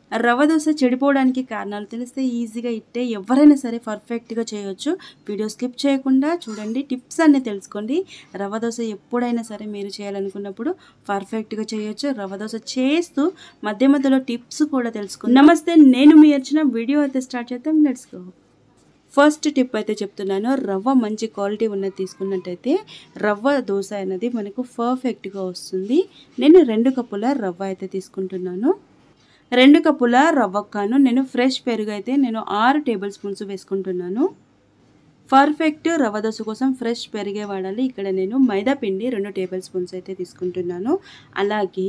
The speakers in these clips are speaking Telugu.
రవ్వ దోశ చెడిపోవడానికి కారణాలు తెలిస్తే ఈజీగా ఇట్టే ఎవరైనా సరే పర్ఫెక్ట్గా చేయొచ్చు వీడియో స్కిప్ చేయకుండా చూడండి టిప్స్ అన్నీ తెలుసుకోండి రవ్వ దోశ ఎప్పుడైనా సరే మీరు చేయాలనుకున్నప్పుడు పర్ఫెక్ట్గా చేయొచ్చు రవ్వ దోశ చేస్తూ మధ్య మధ్యలో టిప్స్ కూడా తెలుసుకోండి నమస్తే నేను మీ వచ్చిన వీడియో అయితే స్టార్ట్ చేద్దాం లెట్స్ గో ఫస్ట్ టిప్ అయితే చెప్తున్నాను రవ్వ మంచి క్వాలిటీ ఉన్నది తీసుకున్నట్టయితే రవ్వ దోశ అనేది మనకు పర్ఫెక్ట్గా వస్తుంది నేను రెండు కప్పుల రవ్వ అయితే తీసుకుంటున్నాను రెండు కప్పుల రవ్వకాను నేను ఫ్రెష్ పెరుగు అయితే నేను ఆరు టేబుల్ స్పూన్స్ వేసుకుంటున్నాను పర్ఫెక్ట్ రవ్వ దోశ కోసం ఫ్రెష్ పెరిగే వాడాలి ఇక్కడ నేను మైదా పిండి రెండు టేబుల్ స్పూన్స్ అయితే తీసుకుంటున్నాను అలాగే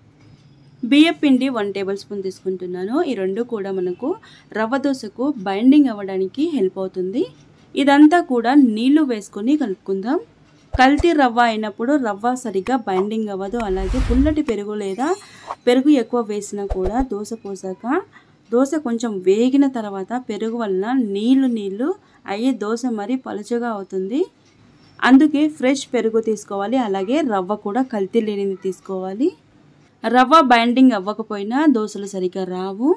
బియ్యం పిండి వన్ టేబుల్ స్పూన్ తీసుకుంటున్నాను ఈ రెండు కూడా మనకు రవ్వ దోశకు బైండింగ్ అవ్వడానికి హెల్ప్ అవుతుంది ఇదంతా కూడా నీళ్లు వేసుకొని కలుపుకుందాం కల్తీ రవ్వ అయినప్పుడు రవ్వ సరిగ్గా బైండింగ్ అవ్వదు అలాగే పుల్లటి పెరుగు లేదా పెరుగు ఎక్కువ వేసినా కూడా దోశ పోసాక దోశ కొంచెం వేగిన తర్వాత పెరుగు వలన నీళ్లు నీళ్లు అయ్యి దోశ మరీ పలుచగా అవుతుంది అందుకే ఫ్రెష్ పెరుగు తీసుకోవాలి అలాగే రవ్వ కూడా కల్తీ లేనిది తీసుకోవాలి రవ్వ బైండింగ్ అవ్వకపోయినా దోశలు సరిగ్గా రావు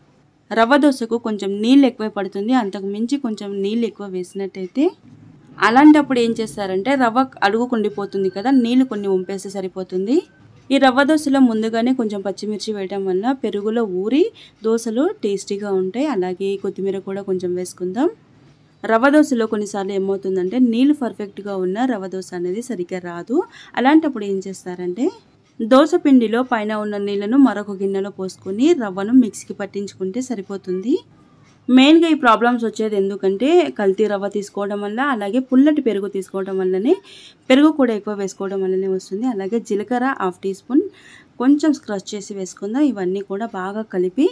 రవ్వ దోశకు కొంచెం నీళ్ళు ఎక్కువ పడుతుంది అంతకు మించి కొంచెం నీళ్ళు ఎక్కువ వేసినట్టయితే అలాంటప్పుడు ఏం చేస్తారంటే రవ్వ అడుగుకుండిపోతుంది కదా నీళ్ళు కొన్ని వంపేస్తే సరిపోతుంది ఈ రవ్వ దోశలో ముందుగానే కొంచెం పచ్చిమిర్చి వేయడం వల్ల పెరుగులో ఊరి దోశలు టేస్టీగా ఉంటాయి అలాగే కొత్తిమీర కూడా కొంచెం వేసుకుందాం రవ్వ దోశలో కొన్నిసార్లు ఏమవుతుందంటే నీళ్ళు పర్ఫెక్ట్గా ఉన్న రవ్వ దోశ అనేది సరిగ్గా రాదు అలాంటప్పుడు ఏం చేస్తారంటే దోశ పిండిలో పైన ఉన్న నీళ్ళను మరొక గిన్నెలో పోసుకొని రవ్వను మిక్సీకి పట్టించుకుంటే సరిపోతుంది మెయిన్గా ఈ ప్రాబ్లమ్స్ వచ్చేది ఎందుకంటే కల్తీ రవ్వ తీసుకోవడం వల్ల అలాగే పుల్లటి పెరుగు తీసుకోవడం వల్లనే పెరుగు కూడా ఎక్కువ వేసుకోవడం వల్లనే వస్తుంది అలాగే జీలకర్ర హాఫ్ టీ స్పూన్ కొంచెం స్క్రష్ చేసి వేసుకుందాం ఇవన్నీ కూడా బాగా కలిపి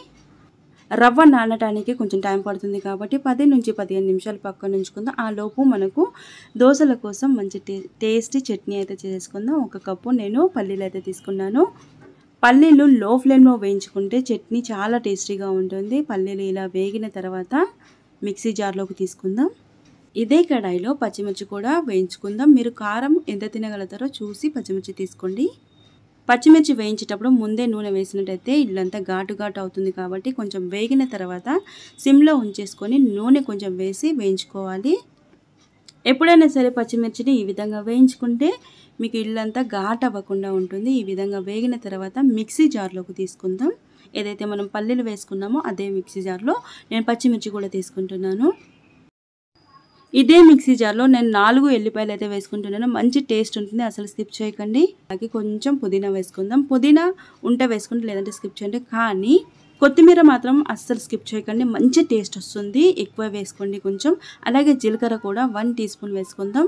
రవ్వ నానటానికి కొంచెం టైం పడుతుంది కాబట్టి పది నుంచి పదిహేను నిమిషాలు పక్కన ఉంచుకుందాం ఆ లోపు మనకు దోశల కోసం మంచి టే టేస్టీ చట్నీ అయితే చేసుకుందాం ఒక కప్పు నేను పల్లీలు అయితే తీసుకున్నాను పల్లీలు లో ఫ్లేమ్లో వేయించుకుంటే చట్నీ చాలా టేస్టీగా ఉంటుంది పల్లీలు ఇలా వేగిన తర్వాత మిక్సీ జార్లోకి తీసుకుందాం ఇదే కడాయిలో పచ్చిమిర్చి కూడా వేయించుకుందాం మీరు కారం ఎంత తినగలుగుతారో చూసి పచ్చిమిర్చి తీసుకోండి పచ్చిమిర్చి వేయించేటప్పుడు ముందే నూనె వేసినట్టయితే ఇల్లంతా ఘాటు ఘాటు అవుతుంది కాబట్టి కొంచెం వేగిన తర్వాత సిమ్లో ఉంచేసుకొని నూనె కొంచెం వేసి వేయించుకోవాలి ఎప్పుడైనా సరే పచ్చిమిర్చిని ఈ విధంగా వేయించుకుంటే మీకు ఇల్లంతా ఘాట్ అవ్వకుండా ఉంటుంది ఈ విధంగా వేగిన తర్వాత మిక్సీ జార్లోకి తీసుకుందాం ఏదైతే మనం పల్లీలు వేసుకున్నామో అదే మిక్సీ జార్లో నేను పచ్చిమిర్చి కూడా తీసుకుంటున్నాను ఇదే మిక్సీ జార్లో నేను నాలుగు ఎల్లిపాయలు అయితే వేసుకుంటున్నాను మంచి టేస్ట్ ఉంటుంది అసలు స్కిప్ చేయకండి అలాగే కొంచెం పుదీనా వేసుకుందాం పుదీనా ఉంటే వేసుకుంటే లేదంటే స్కిప్ చేయండి కానీ కొత్తిమీర మాత్రం అస్సలు స్కిప్ చేయకండి మంచి టేస్ట్ వస్తుంది ఎక్కువ వేసుకోండి కొంచెం అలాగే జీలకర్ర కూడా వన్ టీ స్పూన్ వేసుకుందాం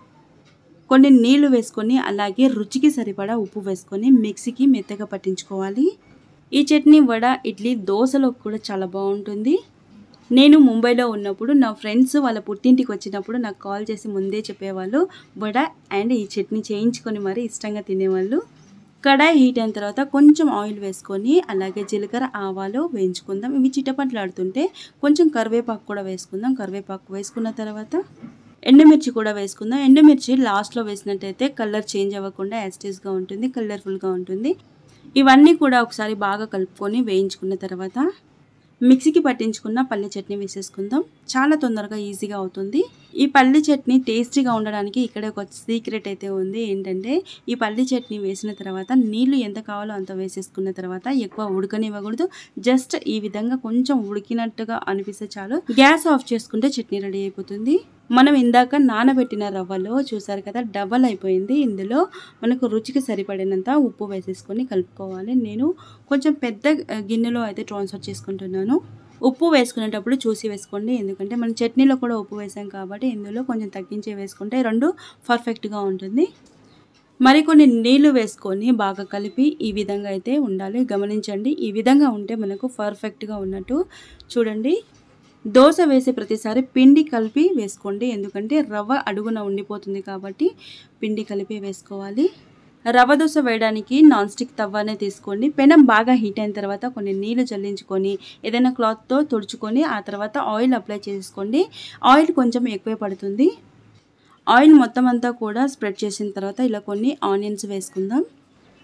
కొన్ని నీళ్లు వేసుకొని అలాగే రుచికి సరిపడా ఉప్పు వేసుకొని మిక్సీకి మెత్తగా పట్టించుకోవాలి ఈ చట్నీ వడ ఇడ్లీ దోశలో కూడా చాలా బాగుంటుంది నేను ముంబైలో ఉన్నప్పుడు నా ఫ్రెండ్స్ వాళ్ళ పుట్టింటికి వచ్చినప్పుడు నాకు కాల్ చేసి ముందే చెప్పేవాళ్ళు వడ అండ్ ఈ చట్నీ చేయించుకొని మరీ ఇష్టంగా తినేవాళ్ళు కడాయి హీట్ అయిన తర్వాత కొంచెం ఆయిల్ వేసుకొని అలాగే జీలకర్ర ఆవాలు వేయించుకుందాం ఇవి చిటపట్లాడుతుంటే కొంచెం కరివేపాకు కూడా వేసుకుందాం కరివేపాకు వేసుకున్న తర్వాత ఎండుమిర్చి కూడా వేసుకుందాం ఎండుమిర్చి లాస్ట్లో వేసినట్టయితే కలర్ చేంజ్ అవ్వకుండా యాస్టీస్గా ఉంటుంది కలర్ఫుల్గా ఉంటుంది ఇవన్నీ కూడా ఒకసారి బాగా కలుపుకొని వేయించుకున్న తర్వాత మిక్సీకి పట్టించుకున్న పల్లి చట్నీ వేసేసుకుందాం చాలా తొందరగా ఈజీగా అవుతుంది ఈ పల్లి చట్నీ టేస్టీగా ఉండడానికి ఇక్కడ ఒక సీక్రెట్ అయితే ఉంది ఏంటంటే ఈ పల్లి చట్నీ వేసిన తర్వాత నీళ్లు ఎంత కావాలో అంత వేసేసుకున్న తర్వాత ఎక్కువ ఉడకనివ్వకూడదు జస్ట్ ఈ విధంగా కొంచెం ఉడికినట్టుగా అనిపిస్తే చాలు గ్యాస్ ఆఫ్ చేసుకుంటే చట్నీ రెడీ అయిపోతుంది మనం ఇందాక నానబెట్టిన రవ్వలో చూసారు కదా డబల్ అయిపోయింది ఇందులో మనకు రుచికి సరిపడినంత ఉప్పు వేసేసుకొని కలుపుకోవాలి నేను కొంచెం పెద్ద గిన్నెలో అయితే ట్రాన్స్ఫర్ చేసుకుంటున్నాను ఉప్పు వేసుకునేటప్పుడు చూసి వేసుకోండి ఎందుకంటే మనం చట్నీలో కూడా ఉప్పు వేసాం కాబట్టి ఇందులో కొంచెం తగ్గించి వేసుకుంటే రెండు పర్ఫెక్ట్గా ఉంటుంది మరికొన్ని నీళ్లు వేసుకొని బాగా కలిపి ఈ విధంగా అయితే ఉండాలి గమనించండి ఈ విధంగా ఉంటే మనకు పర్ఫెక్ట్గా ఉన్నట్టు చూడండి దోశ వేసే ప్రతిసారి పిండి కలిపి వేసుకోండి ఎందుకంటే రవ్వ అడుగున ఉండిపోతుంది కాబట్టి పిండి కలిపి వేసుకోవాలి రవ్వ దోశ వేయడానికి నాన్ స్టిక్ తవ్వనే తీసుకోండి పెనం బాగా హీట్ అయిన తర్వాత కొన్ని నీళ్లు చల్లించుకొని ఏదైనా క్లాత్తో తుడుచుకొని ఆ తర్వాత ఆయిల్ అప్లై చేసుకోండి ఆయిల్ కొంచెం ఎక్కువే పడుతుంది ఆయిల్ మొత్తం అంతా కూడా స్ప్రెడ్ చేసిన తర్వాత ఇలా కొన్ని ఆనియన్స్ వేసుకుందాం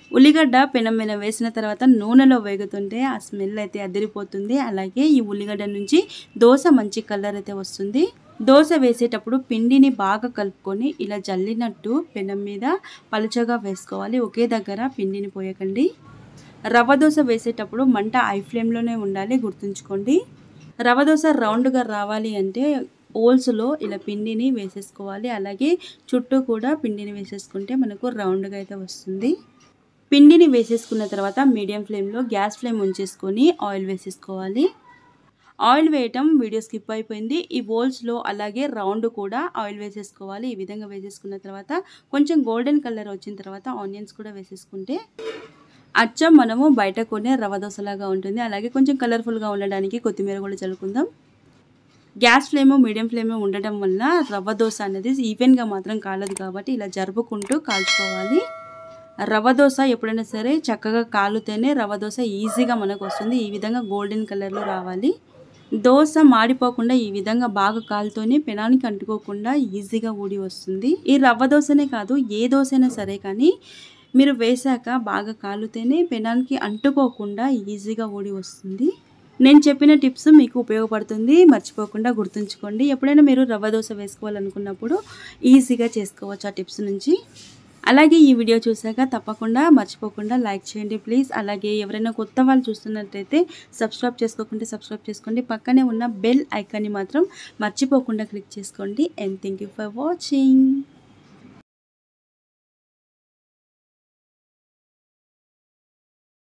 ఉల్లిగడ్డ పెనం మీద వేసిన తర్వాత నూనెలో వేగుతుంటే ఆ స్మెల్ అయితే అదిరిపోతుంది అలాగే ఈ ఉల్లిగడ్డ నుంచి దోశ మంచి కలర్ అయితే వస్తుంది దోశ వేసేటప్పుడు పిండిని బాగా కలుపుకొని ఇలా జల్లినట్టు పెనం మీద పలుచగా వేసుకోవాలి ఒకే దగ్గర పిండిని పోయకండి రవ్వ దోశ వేసేటప్పుడు మంట ఐ ఫ్లేమ్లోనే ఉండాలి గుర్తుంచుకోండి రవ్వ దోశ రౌండ్గా రావాలి అంటే ఓల్స్లో ఇలా పిండిని వేసేసుకోవాలి అలాగే చుట్టూ కూడా పిండిని వేసేసుకుంటే మనకు రౌండ్గా అయితే వస్తుంది పిండిని వేసేసుకున్న తర్వాత మీడియం ఫ్లేమ్లో గ్యాస్ ఫ్లేమ్ ఉంచేసుకొని ఆయిల్ వేసేసుకోవాలి ఆయిల్ వేయటం వీడియో స్కిప్ అయిపోయింది ఈ బోల్స్లో అలాగే రౌండ్ కూడా ఆయిల్ వేసేసుకోవాలి ఈ విధంగా వేసేసుకున్న తర్వాత కొంచెం గోల్డెన్ కలర్ వచ్చిన తర్వాత ఆనియన్స్ కూడా వేసేసుకుంటే అచ్చం మనము బయట కొనే రవ్వ దోశలాగా ఉంటుంది అలాగే కొంచెం కలర్ఫుల్గా ఉండడానికి కొత్తిమీర కూడా చల్లుకుందాం గ్యాస్ ఫ్లేమ్ మీడియం ఫ్లేమ్ ఉండటం వల్ల రవ్వ దోశ అనేది ఈవెన్గా మాత్రం కాలదు కాబట్టి ఇలా జరుపుకుంటూ కాల్చుకోవాలి రవ్వ దోశ ఎప్పుడైనా సరే చక్కగా కాలుతేనే రవ్వ దోశ ఈజీగా మనకు వస్తుంది ఈ విధంగా గోల్డెన్ కలర్లో రావాలి దోశ మాడిపోకుండా ఈ విధంగా బాగా కాలుతోనే పెనానికి అంటుకోకుండా ఈజీగా ఊడి వస్తుంది ఈ రవ్వ దోశనే కాదు ఏ దోశ అయినా సరే కానీ మీరు వేశాక బాగా కాలుతేనే పెనానికి అంటుకోకుండా ఈజీగా ఊడి వస్తుంది నేను చెప్పిన టిప్స్ మీకు ఉపయోగపడుతుంది మర్చిపోకుండా గుర్తుంచుకోండి ఎప్పుడైనా మీరు రవ్వ దోశ వేసుకోవాలనుకున్నప్పుడు ఈజీగా చేసుకోవచ్చు ఆ టిప్స్ నుంచి అలాగే ఈ వీడియో చూసాక తప్పకుండా మర్చిపోకుండా లైక్ చేయండి ప్లీజ్ అలాగే ఎవరైనా కొత్త వాళ్ళు చూస్తున్నట్టయితే సబ్స్క్రైబ్ చేసుకోకుంటే సబ్స్క్రైబ్ చేసుకోండి పక్కనే ఉన్న బెల్ ఐకాన్ని మాత్రం మర్చిపోకుండా క్లిక్ చేసుకోండి and thank you for watching